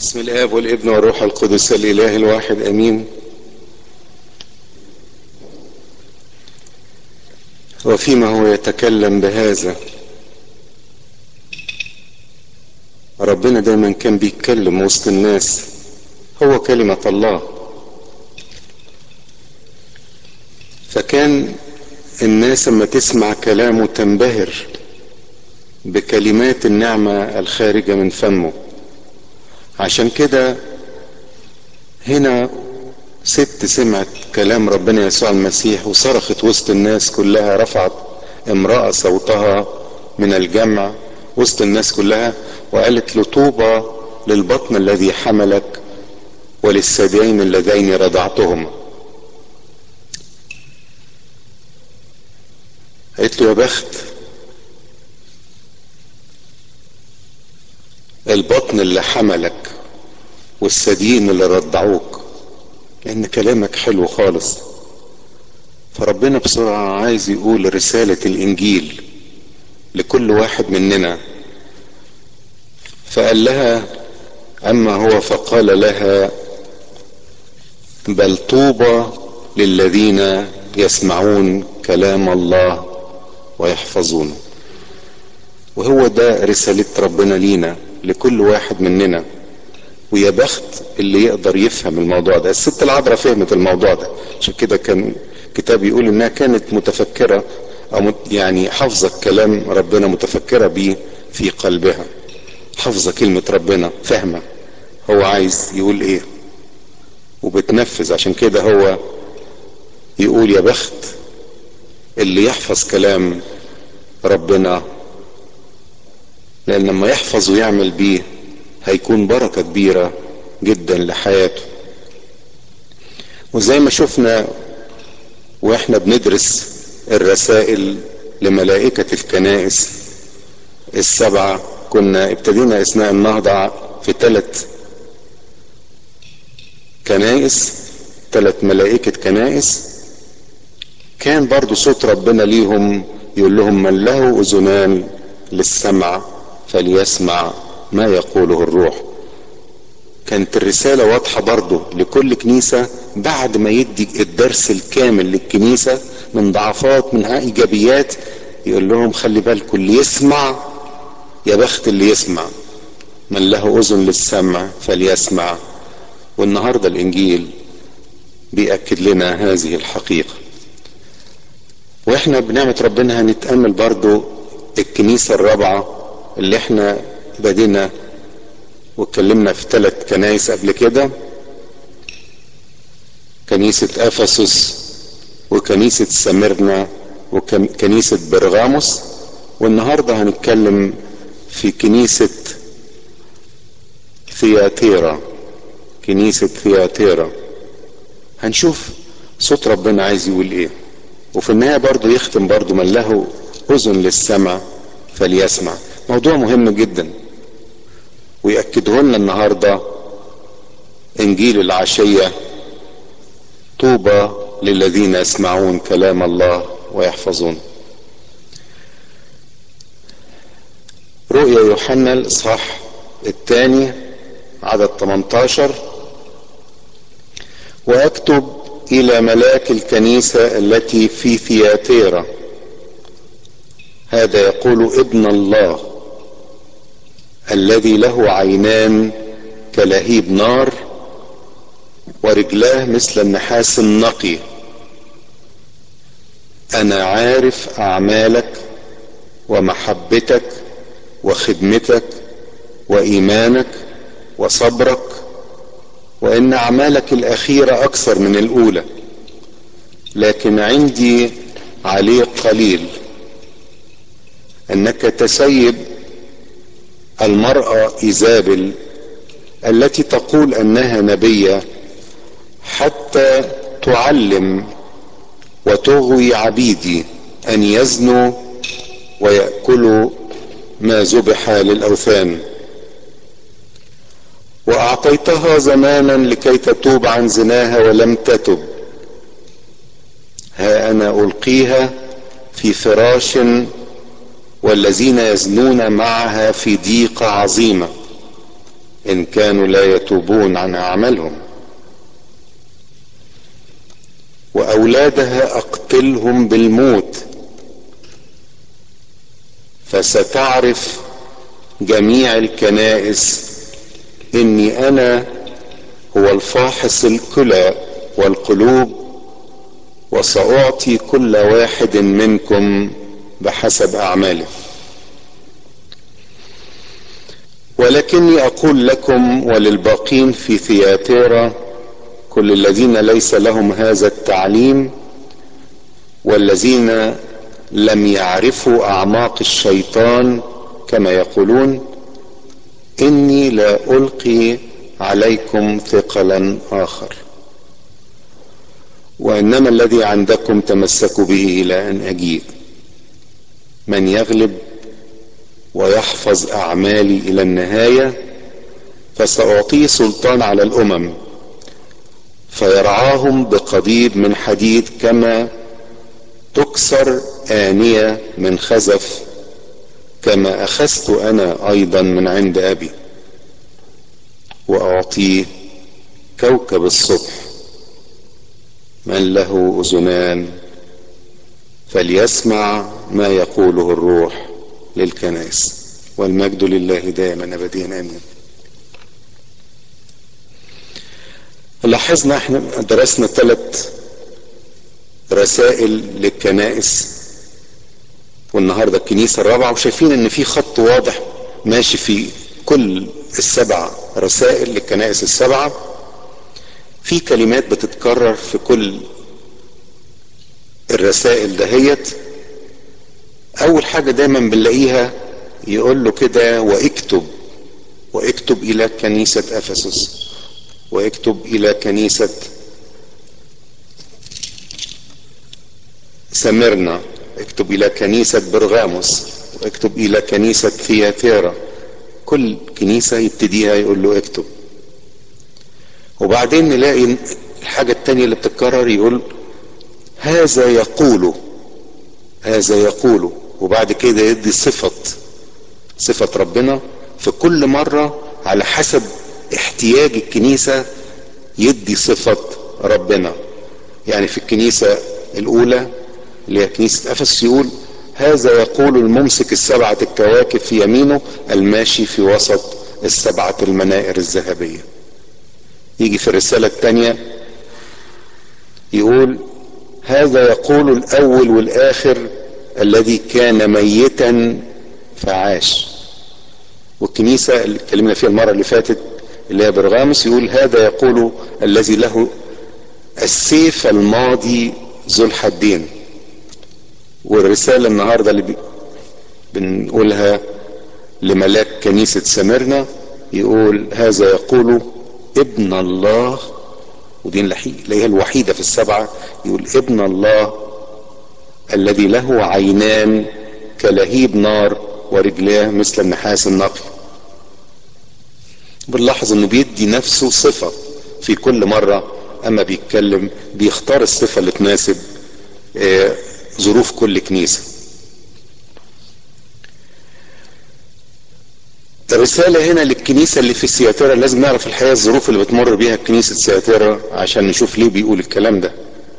بسم الاب والابن والروح القدس الاله الواحد امين وفيما هو يتكلم بهذا ربنا دايما كان بيتكلم وسط الناس هو كلمة الله فكان الناس لما تسمع كلامه تنبهر بكلمات النعمة الخارجة من فمه عشان كده هنا ست سمعت كلام ربنا يسوع المسيح وصرخت وسط الناس كلها رفعت امرأة صوتها من الجمع وسط الناس كلها وقالت له طوبى للبطن الذي حملك وللثديين اللذين رضعتهما قالت له يا بخت البطن اللي حملك والثديين اللي رضعوك لان كلامك حلو خالص فربنا بسرعة عايز يقول رسالة الانجيل لكل واحد مننا فقال لها اما هو فقال لها بل طوبى للذين يسمعون كلام الله ويحفظونه وهو ده رسالة ربنا لينا لكل واحد مننا ويا بخت اللي يقدر يفهم الموضوع ده الست العذراء فهمت الموضوع ده عشان كده كان كتاب يقول انها كانت متفكرة او يعني حافظة كلام ربنا متفكرة بيه في قلبها حافظة كلمة ربنا فاهمة هو عايز يقول ايه وبتنفذ عشان كده هو يقول يا بخت اللي يحفظ كلام ربنا لان لما يحفظ ويعمل بيه هيكون بركة كبيرة جدا لحياته وزي ما شفنا واحنا بندرس الرسائل لملائكة الكنائس السبعة كنا ابتدينا اثناء النهضة في ثلاث كنائس ثلاث ملائكة كنائس كان برضو صوت ربنا ليهم يقول لهم من له اذنان للسمع فليسمع ما يقوله الروح كانت الرسالة واضحة برضه لكل كنيسة بعد ما يدي الدرس الكامل للكنيسة من ضعفات منها ايجابيات يقول لهم خلي بالكم اللي يسمع يا بخت اللي يسمع من له اذن للسمع فليسمع والنهارده الانجيل بيأكد لنا هذه الحقيقة واحنا بنعمة ربنا هنتأمل برضو الكنيسة الرابعة اللي احنا بدينا واتكلمنا في ثلاث كنايس قبل كده كنيسة افسس وكنيسة سمرنا وكنيسة برغاموس والنهاردة هنتكلم في كنيسة ثياتيرا كنيسة ثياتيرا هنشوف صوت ربنا عايز يقول ايه وفي النهاية برضو يختم برضو من له اذن للسمع فليسمع موضوع مهم جدا ويأكده لنا النهاردة انجيل العشية طوبى للذين يسمعون كلام الله ويحفظون رؤيا يوحنا الاصحاح الثاني عدد 18 واكتب الى ملاك الكنيسة التي في ثياتيرا هذا يقول ابن الله الذي له عينان كلهيب نار ورجلاه مثل النحاس النقي انا عارف اعمالك ومحبتك وخدمتك وايمانك وصبرك وان اعمالك الاخيره اكثر من الاولى لكن عندي عليك قليل انك تسيب المرأة ايزابل التي تقول انها نبية حتى تعلم وتغوي عبيدي ان يزنوا ويأكلوا ما ذبح للاوثان واعطيتها زمانا لكي تتوب عن زناها ولم تتب ها انا القيها في فراش والذين يزنون معها في ضيقة عظيمة ان كانوا لا يتوبون عن اعمالهم واولادها اقتلهم بالموت فستعرف جميع الكنائس اني انا هو الفاحص الكلى والقلوب وساعطي كل واحد منكم بحسب اعماله ولكني اقول لكم وللباقين في ثياتيرا كل الذين ليس لهم هذا التعليم والذين لم يعرفوا اعماق الشيطان كما يقولون اني لا القي عليكم ثقلا اخر وانما الذي عندكم تمسكوا به الى ان اجيء من يغلب ويحفظ اعمالي الى النهايه فساعطيه سلطان على الامم فيرعاهم بقضيب من حديد كما تكسر آنية من خزف كما أخذت أنا أيضا من عند أبي وأعطيه كوكب الصبح من له أذنان فليسمع ما يقوله الروح للكنائس والمجد لله دائما أبديا آمين لاحظنا احنا درسنا ثلاث رسائل للكنائس والنهارده الكنيسه الرابعه وشايفين ان في خط واضح ماشي في كل السبع رسائل للكنائس السبعه في كلمات بتتكرر في كل الرسائل دهيت اول حاجه دايما بنلاقيها يقول له كده واكتب واكتب الى كنيسه افسس واكتب الى كنيسه سمرنا اكتب الى كنيسة برغاموس واكتب الى كنيسة ثياتيرا كل كنيسة يبتديها يقول له اكتب وبعدين نلاقي الحاجة التانية اللي بتتكرر يقول هذا يقول هذا يقول وبعد كده يدي صفة صفة ربنا في كل مرة على حسب احتياج الكنيسة يدي صفة ربنا يعني في الكنيسة الأولى اللي هي كنيسة أفس يقول هذا يقول الممسك السبعة الكواكب في يمينه الماشي في وسط السبعة المنائر الذهبية يجي في الرسالة الثانية يقول هذا يقول الأول والآخر الذي كان ميتا فعاش والكنيسة اللي اتكلمنا فيها المرة اللي فاتت اللي هي برغامس يقول هذا يقول الذي له السيف الماضي ذو الحدين والرسالة النهاردة اللي بنقولها لملاك كنيسة سمرنا يقول هذا يقول ابن الله ودي اللي هي الوحيدة في السبعة يقول ابن الله الذي له عينان كلهيب نار ورجلاه مثل النحاس النقي بنلاحظ انه بيدي نفسه صفة في كل مرة اما بيتكلم بيختار الصفة اللي تناسب آه ظروف كل كنيسة الرسالة هنا للكنيسة اللي في سياترا لازم نعرف الحقيقة الظروف اللي بتمر بيها كنيسة سياترا عشان نشوف ليه بيقول الكلام ده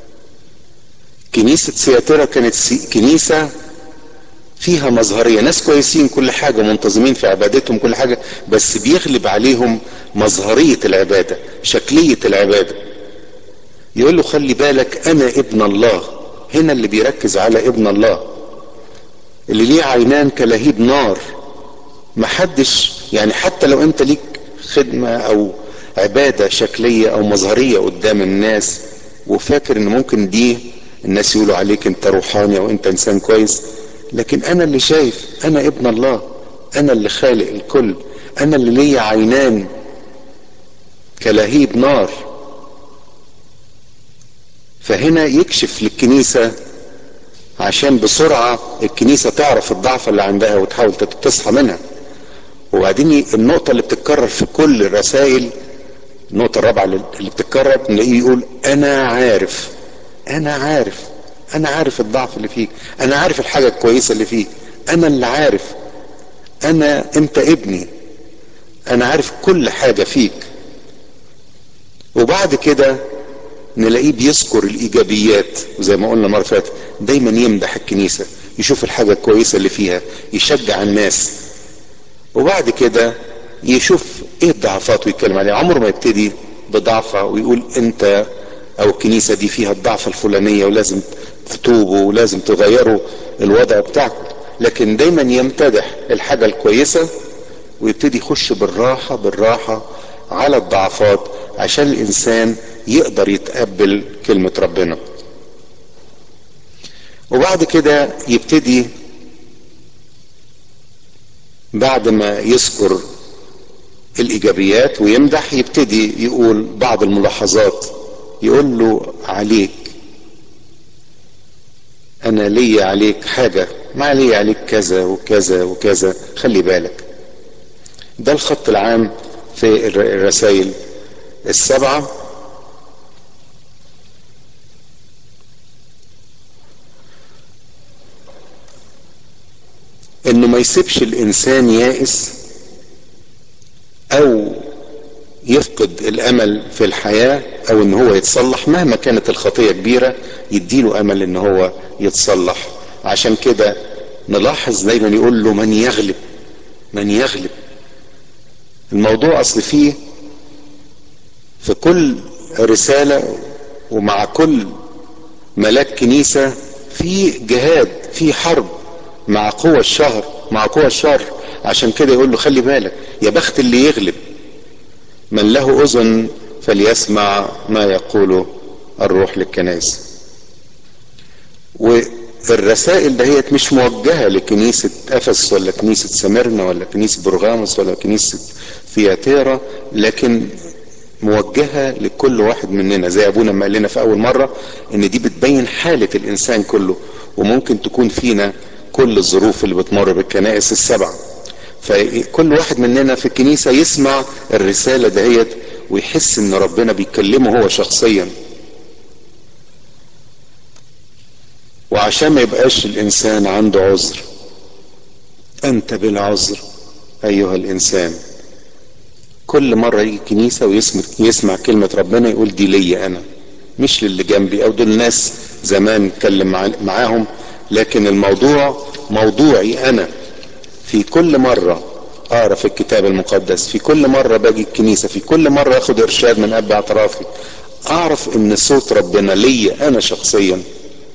كنيسة سياترا كانت سي... كنيسة فيها مظهرية ناس كويسين كل حاجة منتظمين في عبادتهم كل حاجة بس بيغلب عليهم مظهرية العبادة شكلية العبادة يقول له خلي بالك انا ابن الله هنا اللي بيركز على ابن الله اللي ليه عينان كلهيب نار محدش يعني حتى لو انت ليك خدمة او عبادة شكلية او مظهرية قدام الناس وفاكر ان ممكن دي الناس يقولوا عليك انت روحاني او انت انسان كويس لكن انا اللي شايف انا ابن الله انا اللي خالق الكل انا اللي ليا عينان كلهيب نار فهنا يكشف للكنيسة عشان بسرعة الكنيسة تعرف الضعف اللي عندها وتحاول تصحى منها وبعدين النقطة اللي بتتكرر في كل الرسائل النقطة الرابعة اللي بتتكرر نلاقيه يقول أنا عارف أنا عارف أنا عارف الضعف اللي فيك أنا عارف الحاجة الكويسة اللي فيك أنا اللي عارف أنا أنت ابني انا عارف كل حاجة فيك وبعد كده نلاقيه بيذكر الايجابيات وزي ما قلنا مرة فاتت دايما يمدح الكنيسة يشوف الحاجة الكويسة اللي فيها يشجع الناس وبعد كده يشوف ايه الضعفات ويتكلم عليها عمره ما يبتدي بضعفة ويقول انت او الكنيسة دي فيها الضعفة الفلانية ولازم تتوبوا ولازم تغيروا الوضع بتاعكم لكن دايما يمتدح الحاجة الكويسة ويبتدي يخش بالراحة بالراحة على الضعفات عشان الانسان يقدر يتقبل كلمة ربنا وبعد كده يبتدي بعد ما يذكر الايجابيات ويمدح يبتدي يقول بعض الملاحظات يقول له عليك انا لي عليك حاجة ما لي عليك كذا وكذا وكذا خلي بالك ده الخط العام في الرسائل السبعة انه ما يسيبش الانسان يائس او يفقد الامل في الحياة او ان هو يتصلح مهما كانت الخطية كبيرة يديله امل ان هو يتصلح عشان كده نلاحظ دايما يقول له من يغلب من يغلب الموضوع اصل فيه في كل رسالة ومع كل ملاك كنيسة في جهاد في حرب مع قوى الشهر مع قوى الشر عشان كده يقول له خلي بالك يا بخت اللي يغلب من له اذن فليسمع ما يقوله الروح للكنائس والرسائل دهيت مش موجهة لكنيسة افس ولا كنيسة سمرنا ولا كنيسة برغاموس ولا كنيسة ثياتيرا لكن موجهة لكل واحد مننا زي ابونا ما قال لنا في اول مرة ان دي بتبين حالة الانسان كله وممكن تكون فينا كل الظروف اللي بتمر بالكنائس السبعة فكل واحد مننا في الكنيسة يسمع الرسالة دهيت ويحس ان ربنا بيكلمه هو شخصيا وعشان ما يبقاش الانسان عنده عذر انت بالعذر ايها الانسان كل مرة يجي الكنيسة ويسمع يسمع كلمة ربنا يقول دي ليا انا مش للي جنبي او دول ناس زمان اتكلم معاهم لكن الموضوع موضوعي انا في كل مرة اقرا في الكتاب المقدس في كل مرة باجي الكنيسة في كل مرة اخد ارشاد من اب اعترافي اعرف ان صوت ربنا ليا انا شخصيا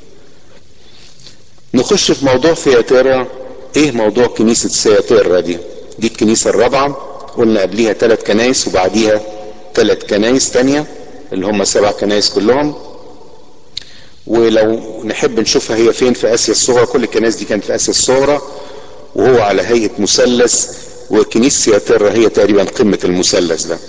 نخش في موضوع ثياتيرا ايه موضوع كنيسة ثياتيرا دي دي الكنيسة الرابعة قلنا قبليها ثلاث كنايس وبعديها ثلاث كنايس تانية اللي هم سبع كنايس كلهم ولو نحب نشوفها هي فين في اسيا الصغرى كل الكنائس دي كانت في اسيا الصغرى وهو على هيئة مثلث وكنيسة سياتيرا هي تقريبا قمة المثلث ده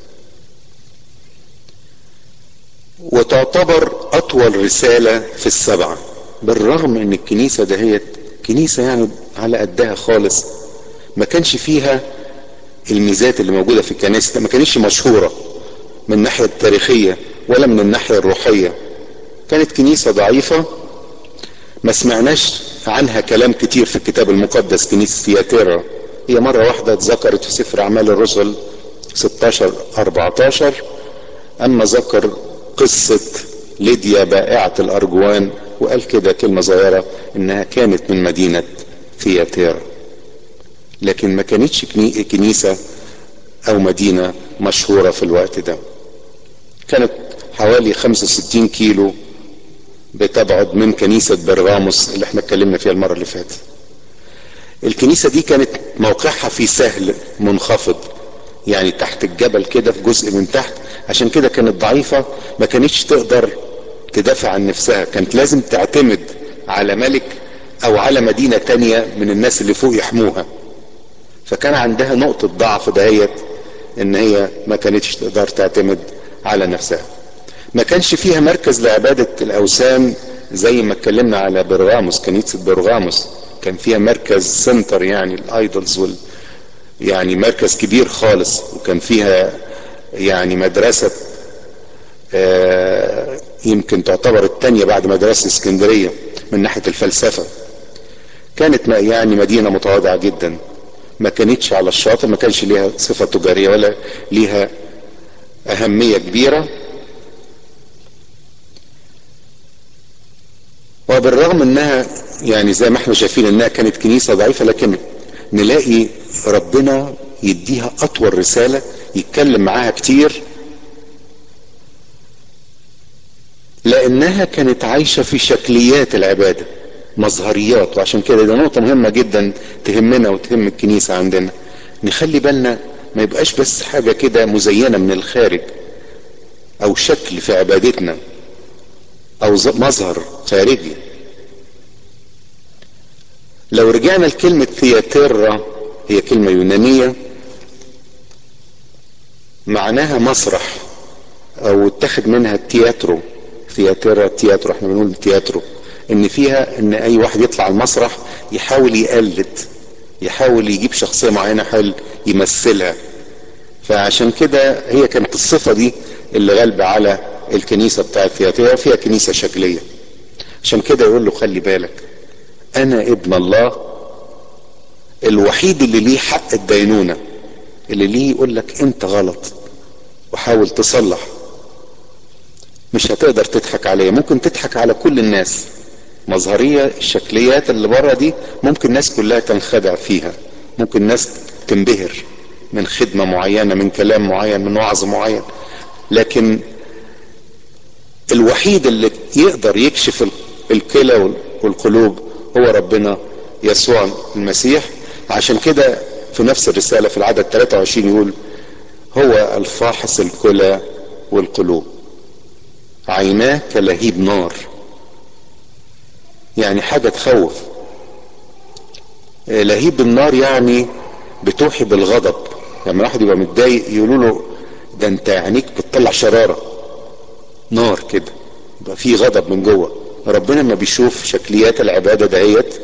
وتعتبر اطول رسالة في السبعة بالرغم ان الكنيسة دهيت كنيسة يعني على قدها خالص ما كانش فيها الميزات اللي موجودة في الكنائس ما كانتش مشهورة من الناحية التاريخية ولا من الناحية الروحية كانت كنيسة ضعيفة ما سمعناش عنها كلام كتير في الكتاب المقدس كنيسة تياتيرا هي مرة واحدة اتذكرت في سفر أعمال الرسل 16 14 أما ذكر قصة ليديا بائعة الأرجوان وقال كده كلمة صغيرة إنها كانت من مدينة ثياتيرا لكن ما كانتش كنيسة أو مدينة مشهورة في الوقت ده كانت حوالي 65 كيلو بتبعد من كنيسة برغاموس اللي احنا اتكلمنا فيها المرة اللي فاتت الكنيسة دي كانت موقعها في سهل منخفض يعني تحت الجبل كده في جزء من تحت عشان كده كانت ضعيفة ما كانتش تقدر تدافع عن نفسها كانت لازم تعتمد على ملك او على مدينة تانية من الناس اللي فوق يحموها فكان عندها نقطة ضعف دهيت ان هي ما كانتش تقدر تعتمد على نفسها ما كانش فيها مركز لعبادة الاوثان زي ما اتكلمنا على برغاموس كنيسة برغاموس كان فيها مركز سنتر يعني الايدولز وال يعني مركز كبير خالص وكان فيها يعني مدرسة آه يمكن تعتبر التانية بعد مدرسة اسكندرية من ناحية الفلسفة كانت يعني مدينة متواضعة جدا ما كانتش على الشاطئ ما كانش ليها صفة تجارية ولا ليها أهمية كبيرة وبالرغم انها يعني زي ما احنا شايفين انها كانت كنيسة ضعيفة لكن نلاقي ربنا يديها اطول رسالة يتكلم معاها كتير لانها كانت عايشة في شكليات العبادة مظهريات وعشان كده دي نقطة مهمة جدا تهمنا وتهم الكنيسة عندنا نخلي بالنا ما يبقاش بس حاجة كده مزينة من الخارج او شكل في عبادتنا او مظهر خارجي لو رجعنا لكلمة ثياتيرا هي كلمة يونانية معناها مسرح او اتخذ منها التياترو ثياتيرا تياترو احنا بنقول تياترو ان فيها ان اي واحد يطلع المسرح يحاول يقلد يحاول يجيب شخصية معينة يحاول يمثلها فعشان كده هي كانت الصفة دي اللي غالبة على الكنيسة بتاعت ثياتيرا فيها كنيسة شكلية عشان كده يقول له خلي بالك انا ابن الله الوحيد اللي ليه حق الدينونة اللي ليه يقول لك انت غلط وحاول تصلح مش هتقدر تضحك عليه ممكن تضحك على كل الناس مظهرية الشكليات اللي بره دي ممكن الناس كلها تنخدع فيها ممكن الناس تنبهر من خدمة معينة من كلام معين من وعظ معين لكن الوحيد اللي يقدر يكشف الكلى والقلوب هو ربنا يسوع المسيح عشان كده في نفس الرسالة في العدد 23 يقول هو الفاحص الكلى والقلوب عيناه كلهيب نار يعني حاجة تخوف لهيب النار يعني بتوحي بالغضب لما يعني واحد يبقى متضايق يقولوا له ده انت عينيك بتطلع شرارة نار كده يبقى في غضب من جوه ربنا ما بيشوف شكليات العبادة دهيت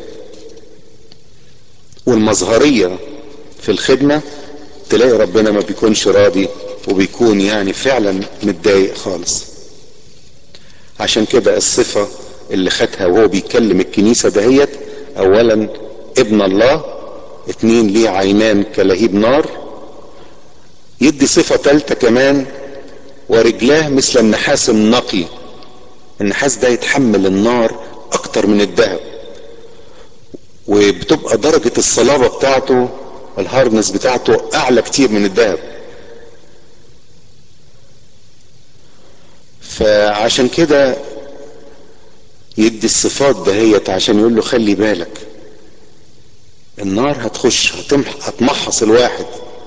والمظهرية في الخدمة تلاقي ربنا ما بيكونش راضي وبيكون يعني فعلا متضايق خالص عشان كده الصفة اللي خدها وهو بيكلم الكنيسة دهيت اولا ابن الله اتنين ليه عينان كلهيب نار يدي صفة تالتة كمان ورجلاه مثل النحاس النقي النحاس ده يتحمل النار اكتر من الذهب وبتبقى درجة الصلابة بتاعته الهارنس بتاعته اعلى كتير من الذهب فعشان كده يدي الصفات دهيت عشان يقول له خلي بالك النار هتخش هتمحص الواحد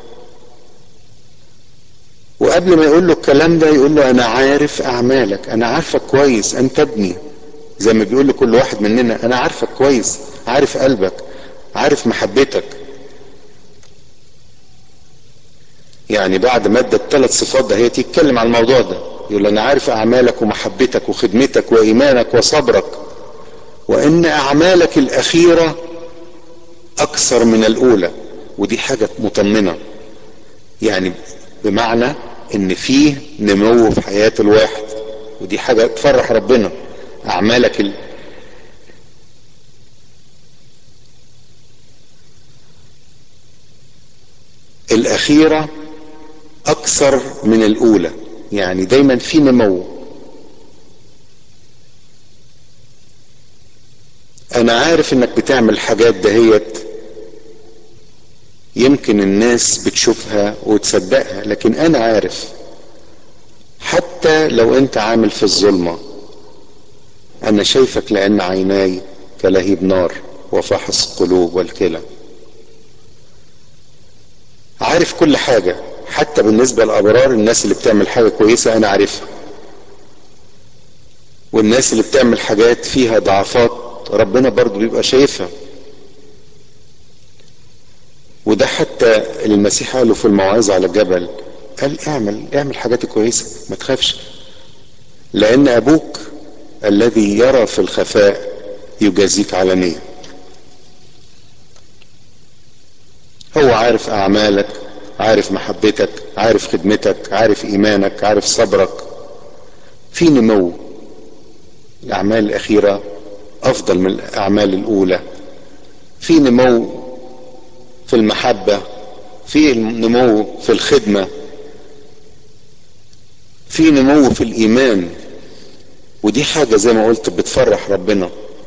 وقبل ما يقول له الكلام ده يقول له انا عارف اعمالك انا عارفك كويس انت ابني زي ما بيقول لكل واحد مننا انا عارفك كويس عارف قلبك عارف محبتك يعني بعد ما ادى الثلاث صفات ده هي تتكلم عن الموضوع ده يقول انا عارف اعمالك ومحبتك وخدمتك وايمانك وصبرك وان اعمالك الاخيرة اكثر من الاولى ودي حاجة مطمنة يعني بمعنى ان فيه نمو في حياة الواحد ودي حاجة تفرح ربنا اعمالك ال... الاخيرة اكثر من الاولى يعني دايما في نمو انا عارف انك بتعمل حاجات دهيت يمكن الناس بتشوفها وتصدقها لكن انا عارف حتى لو انت عامل في الظلمة انا شايفك لان عيناي كلهيب نار وفحص قلوب والكلى عارف كل حاجة حتى بالنسبة للأبرار الناس اللي بتعمل حاجة كويسة أنا عارفها والناس اللي بتعمل حاجات فيها ضعفات ربنا برضو بيبقى شايفها وده حتى المسيح قاله في الموعظة على الجبل قال اعمل اعمل حاجات كويسة ما تخافش لأن أبوك الذي يرى في الخفاء يجازيك علانية هو عارف أعمالك عارف محبتك عارف خدمتك عارف إيمانك عارف صبرك في نمو الأعمال الأخيرة أفضل من الأعمال الأولى في نمو في المحبة في نمو في الخدمة في نمو في الإيمان ودي حاجة زي ما قلت بتفرح ربنا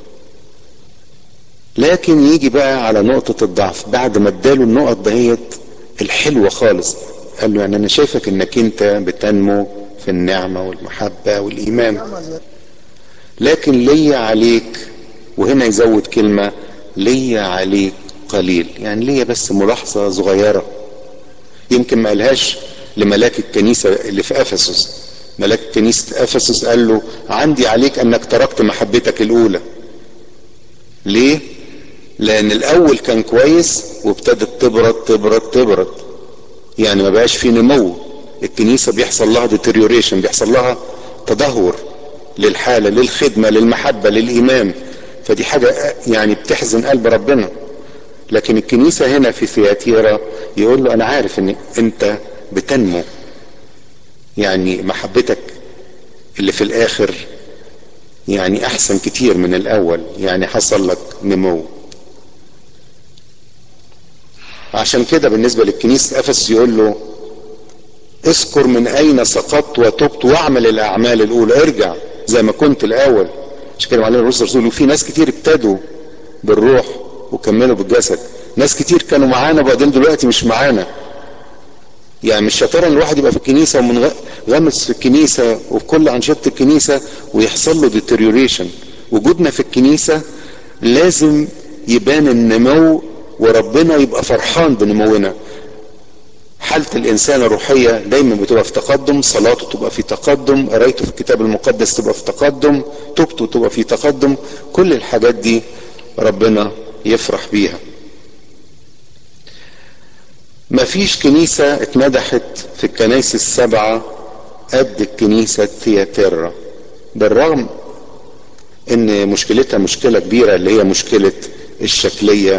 لكن يجي بقى على نقطة الضعف بعد ما اداله النقط دهيت الحلوة خالص قال له يعني انا شايفك انك انت بتنمو في النعمة والمحبة والايمان لكن ليا عليك وهنا يزود كلمة ليا عليك قليل يعني ليا بس ملاحظة صغيرة يمكن ما قالهاش لملاك الكنيسة اللي في افسس ملاك كنيسة افسس قال له عندي عليك انك تركت محبتك الاولى ليه لان الاول كان كويس وابتدت تبرد تبرد تبرد يعني ما بقاش في نمو الكنيسة بيحصل لها ديتريوريشن بيحصل لها تدهور للحالة للخدمة للمحبة للإيمان فدي حاجة يعني بتحزن قلب ربنا لكن الكنيسة هنا في ثياتيرا يقول له أنا عارف إن أنت بتنمو يعني محبتك اللي في الآخر يعني أحسن كتير من الأول يعني حصل لك نمو عشان كده بالنسبة للكنيسة أفس يقول له اذكر من أين سقطت وتبت واعمل الأعمال الأولى ارجع زي ما كنت الأول عشان كده معلم الرسول رسول في ناس كتير ابتدوا بالروح وكملوا بالجسد ناس كتير كانوا معانا وبعدين دلوقتي مش معانا يعني مش شطارة ان الواحد يبقى في الكنيسة ومنغمس في الكنيسة وفي كل أنشطة الكنيسة ويحصل له ديتريوريشن وجودنا في الكنيسة لازم يبان النمو وربنا يبقى فرحان بنمونا حالة الإنسان الروحية دايما بتبقى في تقدم صلاته تبقى في تقدم قرايته في الكتاب المقدس تبقى في تقدم توبته تبقى في تقدم كل الحاجات دي ربنا يفرح بيها مفيش كنيسة اتمدحت في الكنائس السبعة قد الكنيسة ثياتيرا بالرغم ان مشكلتها مشكلة كبيرة اللي هي مشكلة الشكلية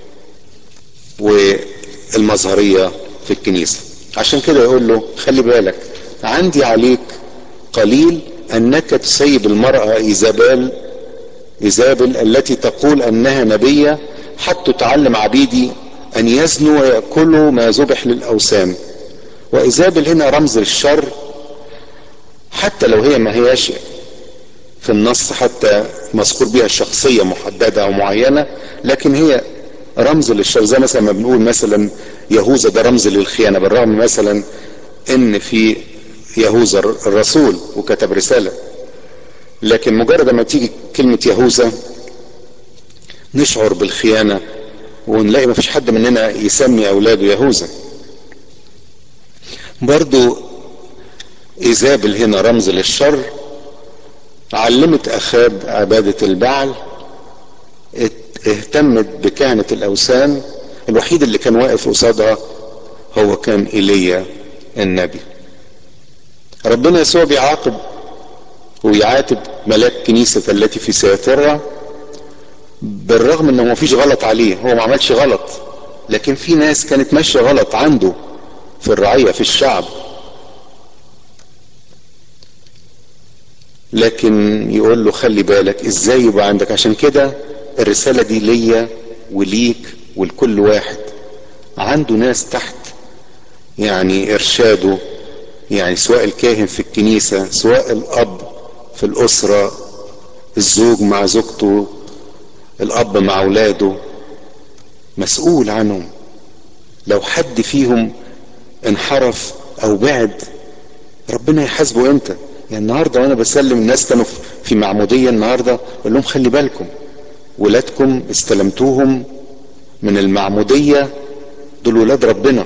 والمظهرية في الكنيسة عشان كده يقول له خلي بالك عندي عليك قليل انك تسيب المرأة ايزابيل ايزابل التي تقول انها نبية حتى تعلم عبيدي ان يزنوا ويأكلوا ما ذبح للاوثان وايزابل هنا رمز للشر حتى لو هي ما هياش في النص حتى مذكور بها شخصية محددة او معينة لكن هي رمز للشر زي مثلا ما بنقول مثلا يهوذا ده رمز للخيانة بالرغم مثلا ان في يهوذا الرسول وكتب رسالة لكن مجرد ما تيجي كلمة يهوذا نشعر بالخيانة ونلاقي ما فيش حد مننا يسمي اولاده يهوذا برضو ايزابل هنا رمز للشر علمت اخاب عبادة البعل اهتمت بكهنة الاوثان الوحيد اللي كان واقف قصادها هو كان ايليا النبي ربنا يسوع بيعاقب ويعاتب ملاك كنيسة التي في سياترة بالرغم انه ما فيش غلط عليه هو ما عملش غلط لكن في ناس كانت ماشية غلط عنده في الرعية في الشعب لكن يقول له خلي بالك ازاي يبقى عندك عشان كده الرسالة دي ليا وليك ولكل واحد عنده ناس تحت يعني ارشاده يعني سواء الكاهن في الكنيسة سواء الاب في الاسرة الزوج مع زوجته الاب مع اولاده مسؤول عنهم لو حد فيهم انحرف او بعد ربنا يحاسبه امتى يعني النهارده وانا بسلم الناس كانوا في معموديه النهارده اقول لهم خلي بالكم ولادكم استلمتوهم من المعموديه دول ولاد ربنا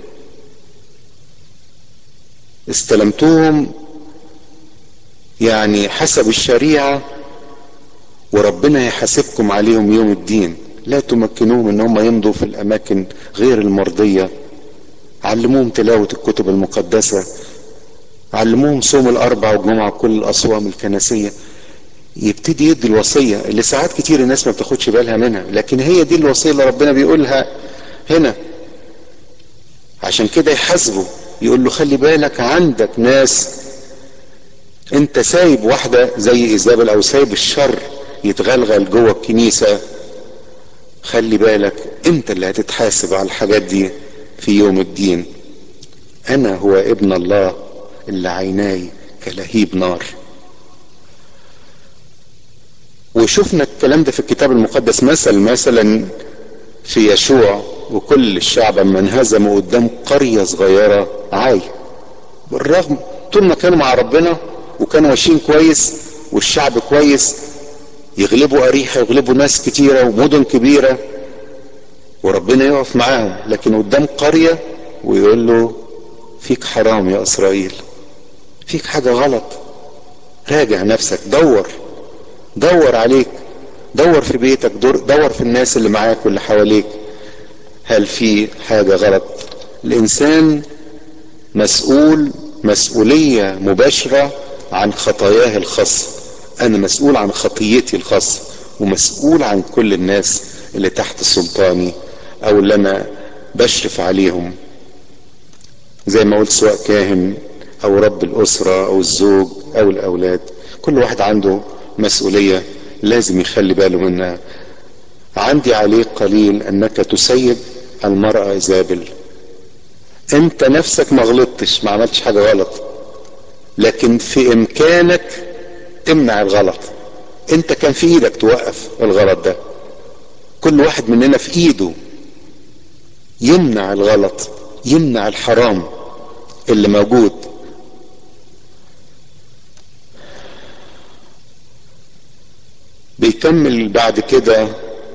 استلمتوهم يعني حسب الشريعه وربنا يحاسبكم عليهم يوم الدين لا تمكنوهم ان هم يمضوا في الاماكن غير المرضيه علموهم تلاوه الكتب المقدسه علموهم صوم الاربع والجمعه وكل الاصوام الكنسيه يبتدي يدي الوصيه اللي ساعات كتير الناس ما بتاخدش بالها منها لكن هي دي الوصيه اللي ربنا بيقولها هنا عشان كده يحاسبه يقول له خلي بالك عندك ناس انت سايب واحده زي ايزابل او سايب الشر يتغلغل جوه الكنيسه خلي بالك انت اللي هتتحاسب على الحاجات دي في يوم الدين انا هو ابن الله اللي عيناي كلهيب نار وشفنا الكلام ده في الكتاب المقدس مثل مثلا في يشوع وكل الشعب اما انهزموا قدام قرية صغيرة عاي بالرغم طول ما كانوا مع ربنا وكانوا ماشيين كويس والشعب كويس يغلبوا أريحة يغلبوا ناس كتيرة ومدن كبيرة وربنا يقف معاهم لكن قدام قرية ويقول له فيك حرام يا إسرائيل فيك حاجة غلط راجع نفسك دور دور عليك دور في بيتك دور في الناس اللي معاك واللي حواليك هل في حاجة غلط الإنسان مسؤول مسؤولية مباشرة عن خطاياه الخاصة أنا مسؤول عن خطيتي الخاصة ومسؤول عن كل الناس اللي تحت سلطاني أو اللي أنا بشرف عليهم زي ما قلت سواء كاهن أو رب الأسرة أو الزوج أو الأولاد كل واحد عنده مسؤولية لازم يخلي باله منها عندي عليك قليل أنك تسيب المرأة إيزابل انت نفسك ما غلطتش ما عملتش حاجة غلط لكن في امكانك تمنع الغلط انت كان في ايدك توقف الغلط ده كل واحد مننا في ايده يمنع الغلط يمنع الحرام اللي موجود بيكمل بعد كده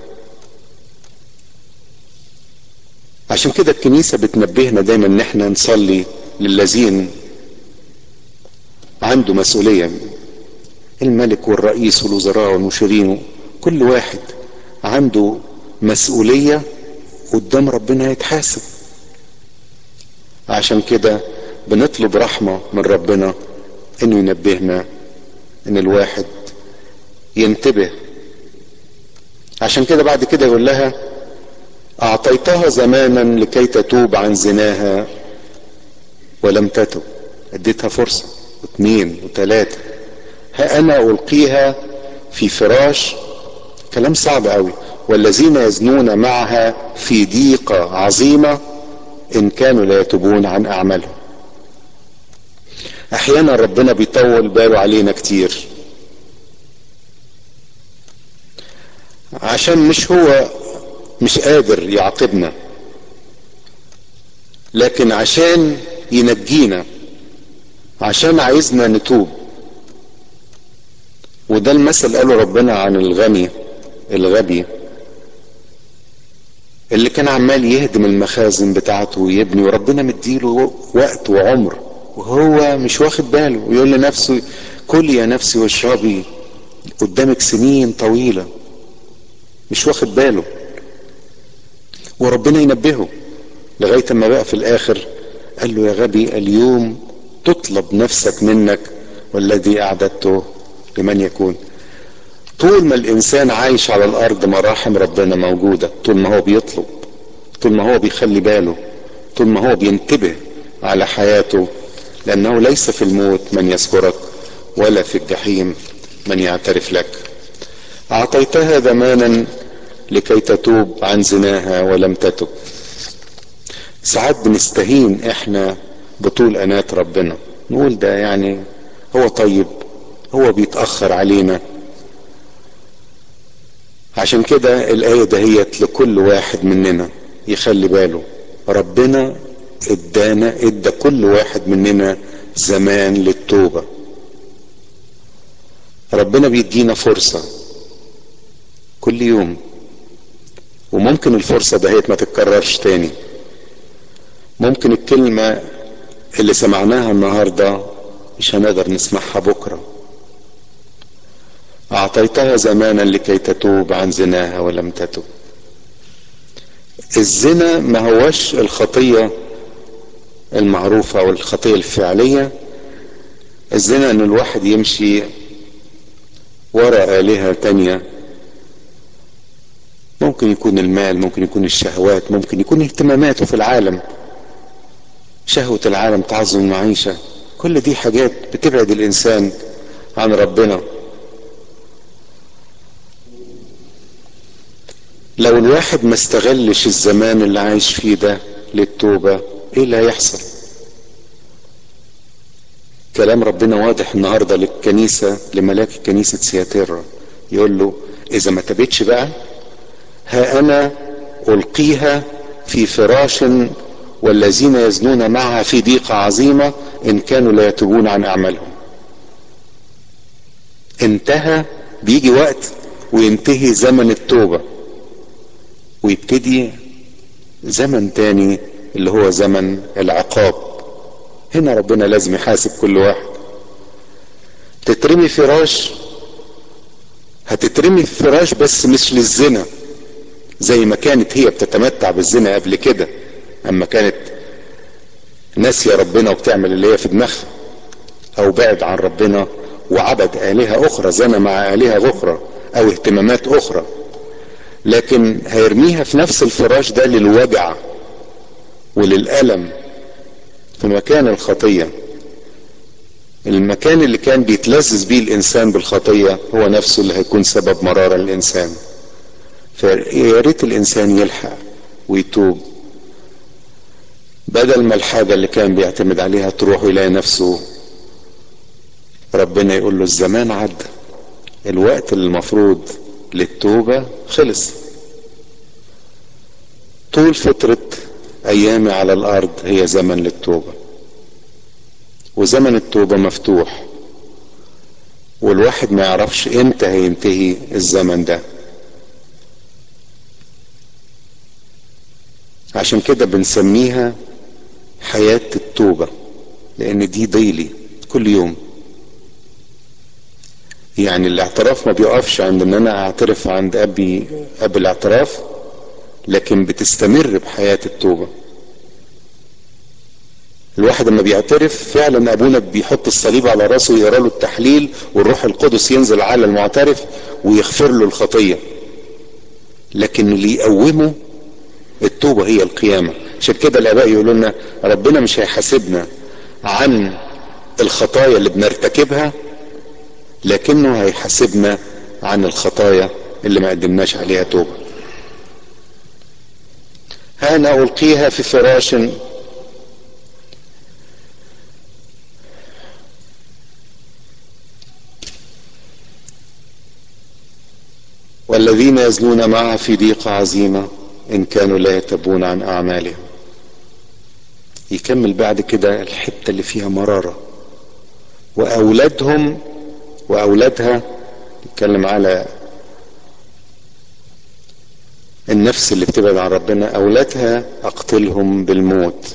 عشان كده الكنيسة بتنبهنا دايما ان احنا نصلي للذين عنده مسؤولية الملك والرئيس والوزراء والمشيرين كل واحد عنده مسؤولية قدام ربنا يتحاسب عشان كده بنطلب رحمة من ربنا انه ينبهنا ان الواحد ينتبه عشان كده بعد كده يقول لها اعطيتها زمانا لكي تتوب عن زناها ولم تتب اديتها فرصة واثنين وثلاثة ها انا القيها في فراش كلام صعب قوي والذين يزنون معها في ضيقة عظيمة ان كانوا لا يتوبون عن اعمالهم احيانا ربنا بيطول باله علينا كتير عشان مش هو مش قادر يعاقبنا لكن عشان ينجينا عشان عايزنا نتوب وده المثل قاله ربنا عن الغني الغبي اللي كان عمال يهدم المخازن بتاعته ويبني وربنا مديله وقت وعمر وهو مش واخد باله ويقول لنفسه كل يا نفسي واشربي قدامك سنين طويلة مش واخد باله وربنا ينبهه لغاية ما بقى في الاخر قال له يا غبي اليوم تطلب نفسك منك والذي اعددته لمن يكون طول ما الانسان عايش على الارض مراحم ربنا موجودة طول ما هو بيطلب طول ما هو بيخلي باله طول ما هو بينتبه على حياته لانه ليس في الموت من يذكرك ولا في الجحيم من يعترف لك اعطيتها ضمانا لكي تتوب عن زناها ولم تتب ساعات بنستهين احنا بطول انات ربنا نقول ده يعني هو طيب هو بيتأخر علينا عشان كده الآية دهيت لكل واحد مننا يخلي باله ربنا ادانا ادى كل واحد مننا زمان للتوبة ربنا بيدينا فرصة كل يوم وممكن الفرصة دهيت ما تتكررش تاني ممكن الكلمة اللي سمعناها النهاردة مش هنقدر نسمعها بكرة اعطيتها زمانا لكي تتوب عن زناها ولم تتب الزنا ما هوش الخطية المعروفة او الخطية الفعلية الزنا ان الواحد يمشي وراء آلهة تانية ممكن يكون المال ممكن يكون الشهوات ممكن يكون اهتماماته في العالم شهوة العالم تعظم المعيشة كل دي حاجات بتبعد الانسان عن ربنا لو الواحد ما استغلش الزمان اللي عايش فيه ده للتوبة ايه اللي هيحصل كلام ربنا واضح النهاردة للكنيسة لملاك كنيسة سياتيرا يقول له اذا ما تبتش بقى ها انا القيها في فراش والذين يزنون معها في ضيقة عظيمة ان كانوا لا يتوبون عن اعمالهم انتهى بيجي وقت وينتهي زمن التوبة ويبتدي زمن تاني اللي هو زمن العقاب هنا ربنا لازم يحاسب كل واحد تترمي فراش هتترمي في فراش بس مش للزنا زي ما كانت هي بتتمتع بالزنا قبل كده اما كانت ناسية ربنا وبتعمل اللي هي في دماغها او بعد عن ربنا وعبد آلهة أخرى زنى مع آلهة أخرى أو اهتمامات أخرى لكن هيرميها في نفس الفراش ده للوجع وللألم في مكان الخطية المكان اللي كان بيتلذذ بيه الإنسان بالخطية هو نفسه اللي هيكون سبب مرارة للإنسان فيا ريت الإنسان يلحق ويتوب بدل ما الحاجة اللي كان بيعتمد عليها تروح يلاقي نفسه ربنا يقول له الزمان عدى الوقت اللي المفروض للتوبة خلص طول فترة ايامي على الارض هي زمن للتوبة وزمن التوبة مفتوح والواحد ما يعرفش امتى هينتهي الزمن ده عشان كده بنسميها حياة التوبة لان دي ديلي كل يوم يعني الاعتراف ما بيقفش عند ان انا اعترف عند ابي اب الاعتراف لكن بتستمر بحياة التوبة الواحد لما بيعترف فعلا ابونا بيحط الصليب على راسه ويقرا له التحليل والروح القدس ينزل على المعترف ويغفر له الخطية لكن اللي يقومه التوبة هي القيامة عشان كده الاباء يقولوا لنا ربنا مش هيحاسبنا عن الخطايا اللي بنرتكبها لكنه هيحاسبنا عن الخطايا اللي ما قدمناش عليها توبة انا القيها في فراش والذين يزنون معها في ضيقة عظيمة ان كانوا لا يتبون عن اعمالهم يكمل بعد كده الحتة اللي فيها مرارة واولادهم واولادها يتكلم على النفس اللي بتبعد عن ربنا اولادها اقتلهم بالموت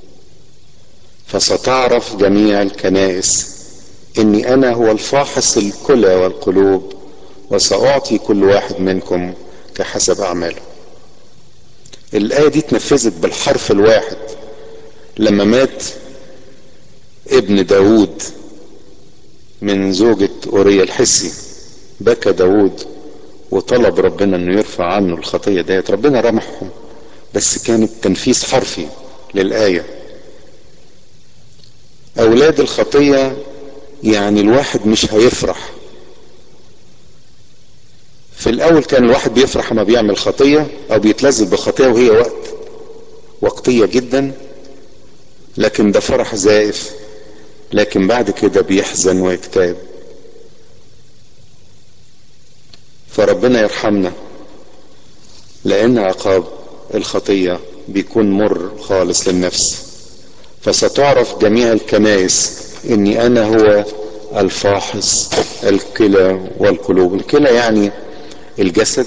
فستعرف جميع الكنائس اني انا هو الفاحص الكلى والقلوب وساعطي كل واحد منكم كحسب اعماله الايه دي اتنفذت بالحرف الواحد لما مات ابن داود من زوجة أوريا الحسي بكى داود وطلب ربنا انه يرفع عنه الخطية ديت ربنا رمحهم بس كان التنفيذ حرفي للآية أولاد الخطية يعني الواحد مش هيفرح في الأول كان الواحد بيفرح لما بيعمل خطية أو بيتلذذ بخطية وهي وقت وقتية جدا لكن ده فرح زائف لكن بعد كده بيحزن ويكتئب فربنا يرحمنا لان عقاب الخطية بيكون مر خالص للنفس فستعرف جميع الكنائس اني انا هو الفاحص الكلى والقلوب الكلى يعني الجسد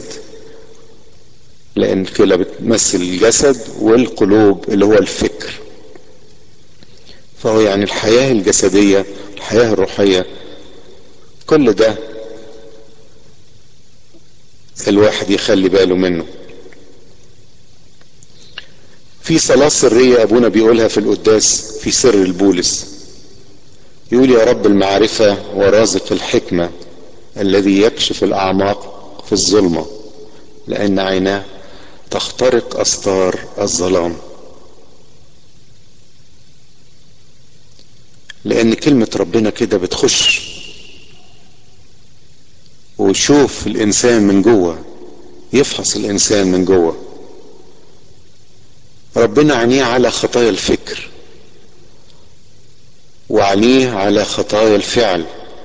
لان الكلى بتمثل الجسد والقلوب اللي هو الفكر فهو يعني الحياة الجسدية الحياة الروحية كل ده الواحد يخلي باله منه في صلاة سرية ابونا بيقولها في القداس في سر البولس يقول يا رب المعرفة ورازق الحكمة الذي يكشف الاعماق في الظلمة لان عيناه تخترق استار الظلام لان كلمة ربنا كده بتخش وشوف الانسان من جوه يفحص الانسان من جوه ربنا عينيه على خطايا الفكر وعينيه على خطايا الفعل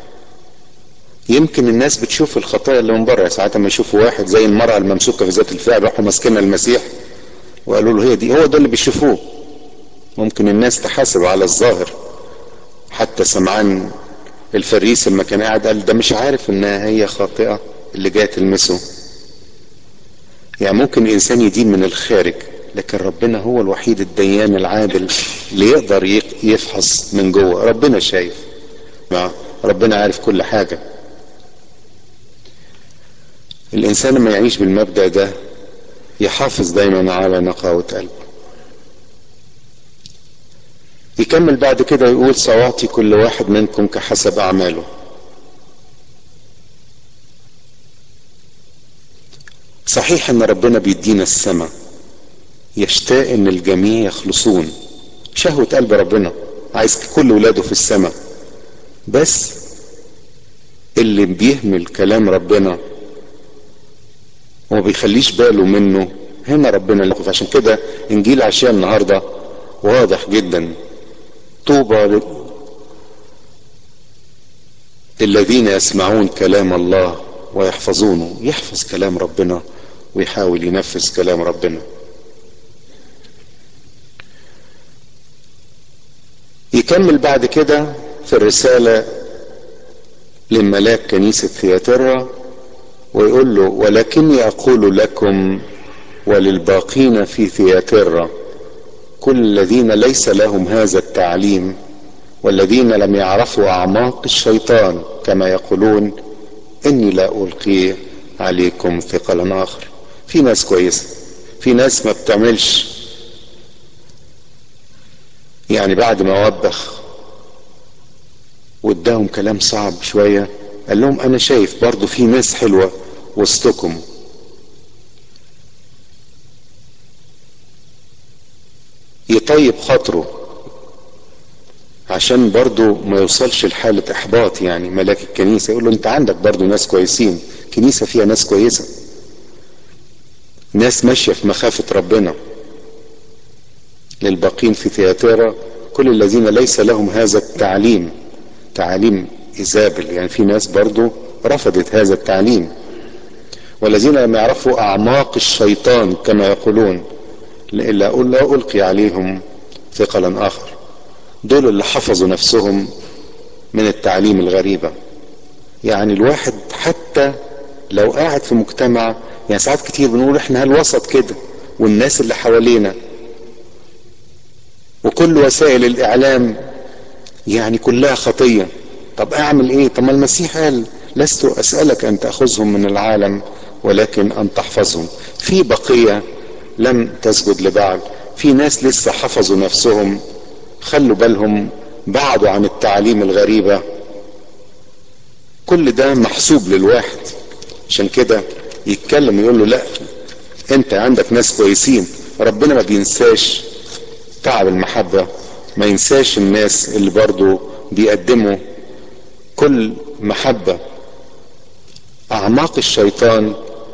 يمكن الناس بتشوف الخطايا اللي من بره ساعات ما يشوفوا واحد زي المرأة الممسوكة في ذات الفعل راحوا ماسكينها المسيح وقالوا له هي دي هو ده اللي بيشوفوه ممكن الناس تحاسب على الظاهر حتى سمعان الفريس لما كان قاعد قال ده مش عارف انها هي خاطئة اللي جايه تلمسه يعني ممكن الانسان يدين من الخارج لكن ربنا هو الوحيد الديان العادل اللي يقدر يفحص من جوه ربنا شايف ربنا عارف كل حاجة الانسان لما يعيش بالمبدأ ده يحافظ دايما على نقاوة قلبه يكمل بعد كده يقول سأعطي كل واحد منكم كحسب أعماله صحيح ان ربنا بيدينا السماء يشتاق ان الجميع يخلصون شهوة قلب ربنا عايز كل ولاده في السماء بس اللي بيهمل كلام ربنا وما بيخليش باله منه هنا ربنا اللي عشان كده انجيل عشاء النهارده واضح جدا طوبى للذين يسمعون كلام الله ويحفظونه يحفظ كلام ربنا ويحاول ينفذ كلام ربنا يكمل بعد كده في الرسالة لملاك كنيسة ثياترا ويقول له ولكني أقول لكم وللباقين في ثياترا كل الذين ليس لهم هذا التعليم والذين لم يعرفوا أعماق الشيطان كما يقولون إني لا ألقي عليكم ثقلا آخر في ناس كويسة في ناس ما بتعملش يعني بعد ما وبخ واداهم كلام صعب شوية قال لهم انا شايف برضو في ناس حلوة وسطكم يطيب خاطره عشان برضو ما يوصلش لحالة احباط يعني ملاك الكنيسة يقول له انت عندك برضو ناس كويسين كنيسة فيها ناس كويسة ناس ماشية في مخافة ربنا للباقين في ثياتيرا كل الذين ليس لهم هذا التعليم تعليم إيزابل يعني في ناس برضو رفضت هذا التعليم والذين لم يعرفوا أعماق الشيطان كما يقولون إلا أقول لا ألقي عليهم ثقلا آخر دول اللي حفظوا نفسهم من التعليم الغريبة يعني الواحد حتى لو قاعد في مجتمع يعني ساعات كتير بنقول احنا هالوسط كده والناس اللي حوالينا وكل وسائل الاعلام يعني كلها خطية طب اعمل ايه طب ما المسيح قال لست اسألك ان تأخذهم من العالم ولكن ان تحفظهم في بقية لم تسجد لبعض في ناس لسه حفظوا نفسهم خلوا بالهم بعدوا عن التعاليم الغريبة كل ده محسوب للواحد عشان كده يتكلم يقول له لا انت عندك ناس كويسين ربنا ما بينساش تعب المحبة ما ينساش الناس اللي برضو بيقدموا كل محبة اعماق الشيطان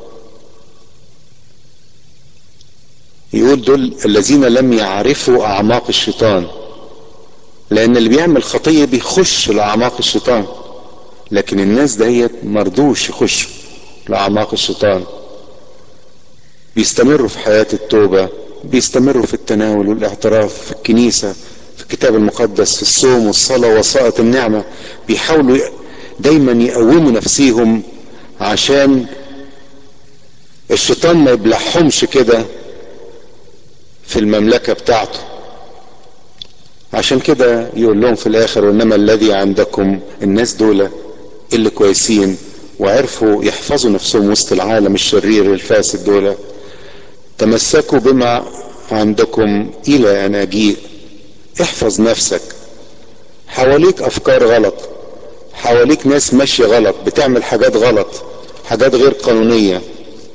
يقول دول الذين لم يعرفوا اعماق الشيطان لان اللي بيعمل خطية بيخش لاعماق الشيطان لكن الناس دهيت مرضوش يخشوا لاعماق الشيطان بيستمروا في حياة التوبة بيستمروا في التناول والاعتراف في الكنيسة في الكتاب المقدس في الصوم والصلاة وسائط النعمة بيحاولوا دايما يقوموا نفسيهم عشان الشيطان ما يبلعهمش كده في المملكة بتاعته عشان كده يقول لهم في الاخر وانما الذي عندكم الناس دول اللي كويسين وعرفوا يحفظوا نفسهم وسط العالم الشرير الفاسد دول تمسكوا بما عندكم الى ان اجيء احفظ نفسك حواليك افكار غلط حواليك ناس ماشية غلط بتعمل حاجات غلط حاجات غير قانونية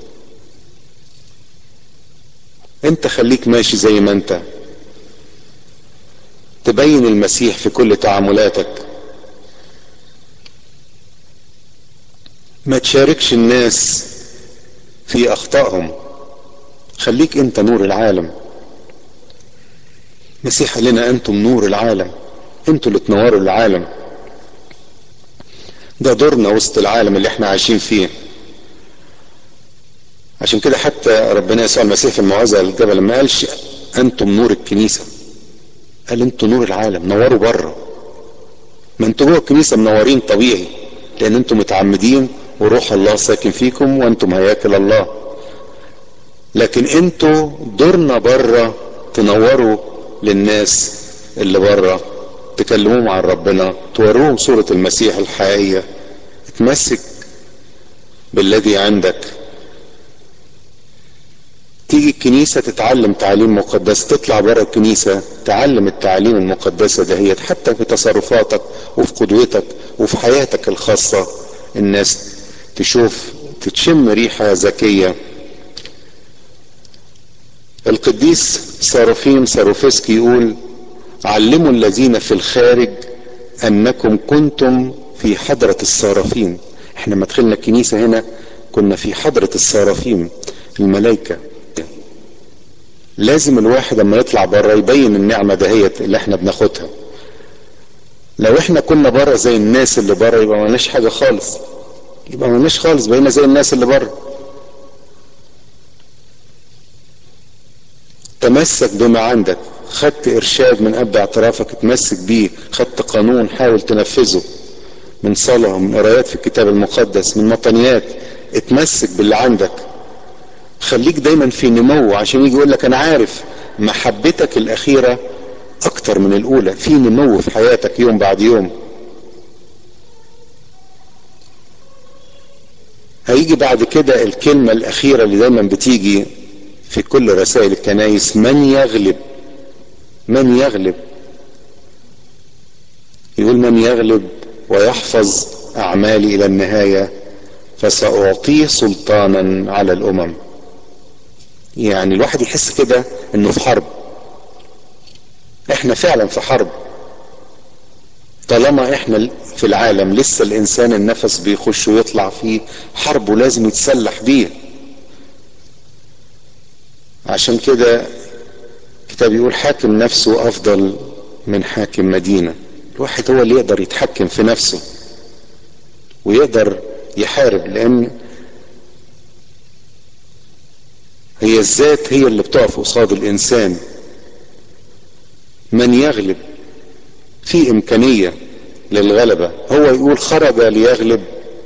انت خليك ماشي زي ما انت تبين المسيح في كل تعاملاتك ما تشاركش الناس في اخطائهم خليك انت نور العالم مسيح قال لنا انتم نور العالم انتوا اللي تنوروا العالم ده دورنا وسط العالم اللي احنا عايشين فيه عشان كده حتى ربنا يسوع المسيح في الموعظة الجبل ما قالش انتم نور الكنيسة قال انتوا نور العالم نوروا بره ما انتوا جوه الكنيسة منورين طبيعي لان انتم متعمدين وروح الله ساكن فيكم وانتم هياكل الله لكن انتوا دورنا بره تنوروا للناس اللي بره تكلموهم عن ربنا توروهم صورة المسيح الحقيقية اتمسك بالذي عندك تيجي الكنيسة تتعلم تعليم مقدس تطلع بره الكنيسة تعلم التعليم المقدسة دهيت حتى في تصرفاتك وفي قدوتك وفي حياتك الخاصة الناس تشوف تشم ريحة ذكية القديس ساروفيم ساروفسكي يقول علموا الذين في الخارج انكم كنتم في حضرة الصارفين احنا ما دخلنا الكنيسة هنا كنا في حضرة الصارفين الملائكة لازم الواحد اما يطلع بره يبين النعمة دهيت اللي احنا بناخدها لو احنا كنا بره زي الناس اللي بره يبقى ما حاجة خالص يبقى ما خالص بقينا زي الناس اللي بره تمسك بما عندك خدت ارشاد من قبل اعترافك اتمسك بيه خدت قانون حاول تنفذه من صلاة من قرايات في الكتاب المقدس من مطنيات اتمسك باللي عندك خليك دايما في نمو عشان يجي يقول لك انا عارف محبتك الاخيرة اكتر من الاولى في نمو في حياتك يوم بعد يوم هيجي بعد كده الكلمة الاخيرة اللي دايما بتيجي في كل رسائل الكنايس من يغلب من يغلب يقول من يغلب ويحفظ اعمالي الى النهاية فسأعطيه سلطانا على الامم يعني الواحد يحس كده انه في حرب احنا فعلا في حرب طالما احنا في العالم لسه الانسان النفس بيخش ويطلع فيه حرب ولازم يتسلح بيه عشان كده الكتاب يقول حاكم نفسه افضل من حاكم مدينة الواحد هو اللي يقدر يتحكم في نفسه ويقدر يحارب لان هي الذات هي اللي بتقف قصاد الانسان من يغلب في امكانية للغلبة هو يقول خرج ليغلب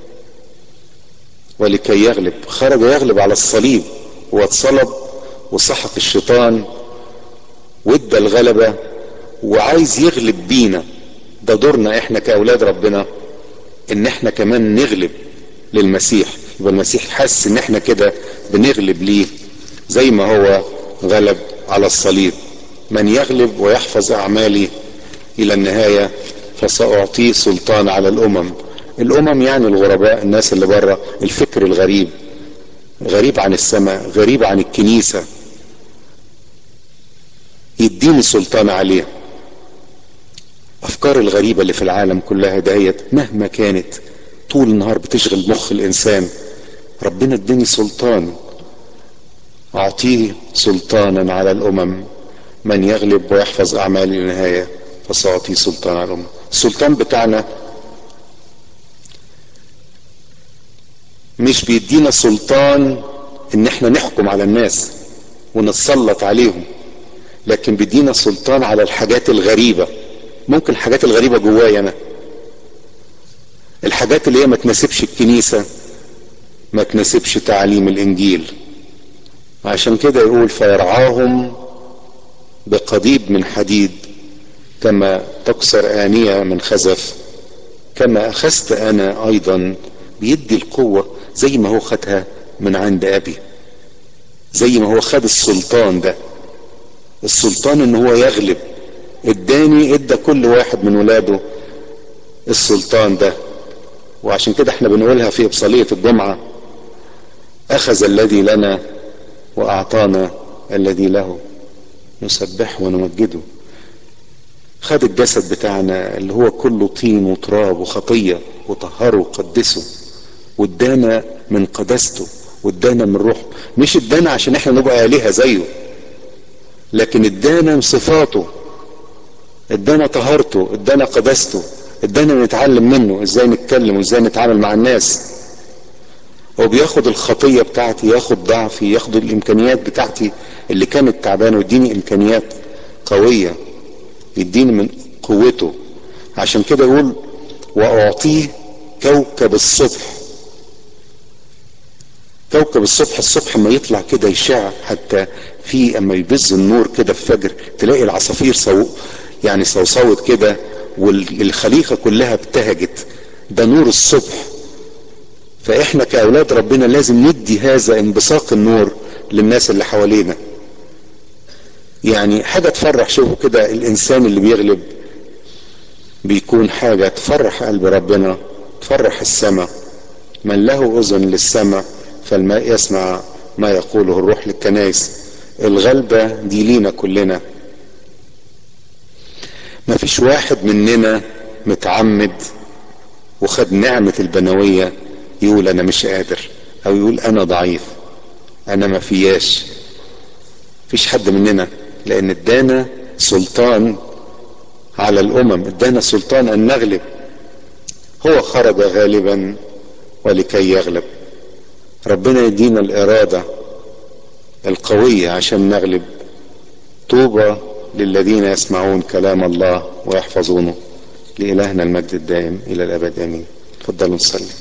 ولكي يغلب خرج يغلب على الصليب واتصلب وسحق الشيطان وادى الغلبة وعايز يغلب بينا ده دورنا احنا كاولاد ربنا ان احنا كمان نغلب للمسيح يبقى المسيح حس ان احنا كده بنغلب ليه زي ما هو غلب على الصليب من يغلب ويحفظ اعمالي الى النهاية فسأعطيه سلطان على الامم الامم يعني الغرباء الناس اللي بره الفكر الغريب غريب عن السماء غريب عن الكنيسة يديني سلطان عليه افكار الغريبة اللي في العالم كلها دهيت مهما كانت طول النهار بتشغل مخ الانسان ربنا اديني سلطان اعطيه سلطانا على الامم من يغلب ويحفظ اعمالي للنهاية فسأعطيه سلطان على الامم السلطان بتاعنا مش بيدينا سلطان ان احنا نحكم على الناس ونتسلط عليهم لكن بيدينا سلطان على الحاجات الغريبة ممكن الحاجات الغريبة جوايا انا الحاجات اللي هي ما تناسبش الكنيسة ما تناسبش تعليم الانجيل عشان كده يقول فيرعاهم بقضيب من حديد كما تكسر آنية من خزف كما أخذت أنا أيضا بيدي القوة زي ما هو خدها من عند أبي زي ما هو خد السلطان ده السلطان ان هو يغلب اداني ادى كل واحد من ولاده السلطان ده وعشان كده احنا بنقولها في ابصالية الجمعة اخذ الذي لنا واعطانا الذي له نسبحه ونمجده خد الجسد بتاعنا اللي هو كله طين وتراب وخطية وطهره وقدسه وادانا من قدسته وادانا من روح مش ادانا عشان احنا نبقى آلهة زيه لكن ادانا من صفاته ادانا طهارته ادانا قداسته ادانا نتعلم منه ازاي نتكلم وازاي نتعامل مع الناس هو بياخد الخطية بتاعتي ياخد ضعفي ياخد الامكانيات بتاعتي اللي كانت تعبانة ويديني امكانيات قوية يديني من قوته عشان كده يقول واعطيه كوكب الصبح كوكب الصبح الصبح ما يطلع كده يشع حتى في اما يبز النور كده في فجر تلاقي العصافير سو يعني صوصوت كده والخليقة كلها ابتهجت ده نور الصبح فاحنا كاولاد ربنا لازم ندي هذا انبثاق النور للناس اللي حوالينا يعني حاجة تفرح شوفوا كده الانسان اللي بيغلب بيكون حاجة تفرح قلب ربنا تفرح السماء من له اذن للسماء فالماء يسمع ما يقوله الروح للكنائس الغلبة دي لينا كلنا ما فيش واحد مننا متعمد وخد نعمة البنوية يقول انا مش قادر او يقول انا ضعيف انا ما فياش فيش حد مننا لان ادانا سلطان على الامم ادانا سلطان ان نغلب هو خرج غالبا ولكي يغلب ربنا يدينا الارادة القوية عشان نغلب طوبى للذين يسمعون كلام الله ويحفظونه لإلهنا المجد الدائم إلى الأبد آمين تفضلوا نصلي